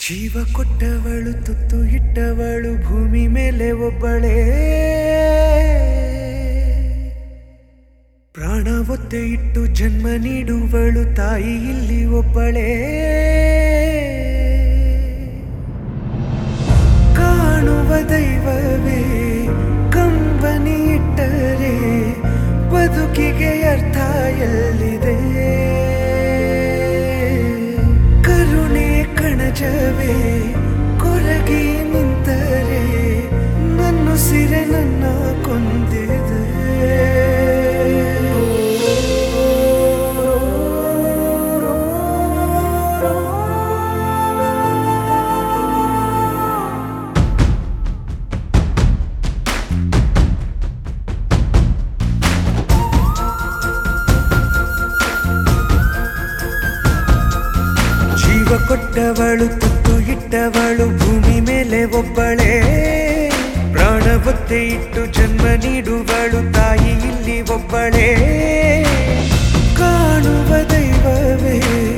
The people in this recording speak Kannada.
ಜೀವ ಕೊಟ್ಟವಳು ತುತ್ತು ಇಟ್ಟವಳು ಭೂಮಿ ಮೇಲೆ ಒಬ್ಬಳೇ ಪ್ರಾಣ ಒತ್ತೆ ಇಟ್ಟು ಜನ್ಮ ನೀಡುವಳು ತಾಯಿ ಇಲ್ಲಿ ಒಬ್ಬಳೇ ಕಾಣುವ ದೈವವೇ ಕಂಬನಿ ಇಟ್ಟರೆ ಬದುಕಿಗೆ ಅರ್ಥ ಎಲ್ಲಿದೆ ಕರುಣೆ ಕಣಜವೇ ಕೊರಗಿ ನಿಂತರೆ ನನ್ನ ಸಿರೆ ನನ್ನ ಕೊಂದಿದೆ ಜೀವ ಕೊಟ್ಟವಳು ತುತ್ತು ಇಟ್ಟವಳು ಭೂಮಿ ಮೇಲೆ ಒಬ್ಬಳೇ ಪ್ರಾಣ ಒತ್ತೆ ಇಟ್ಟು ಜನ್ಮ ನೀಡುವಳು ತಾಯಿ ಇಲ್ಲಿ ಒಬ್ಬಳೇ ಕಾಣುವ ದೈವವೇ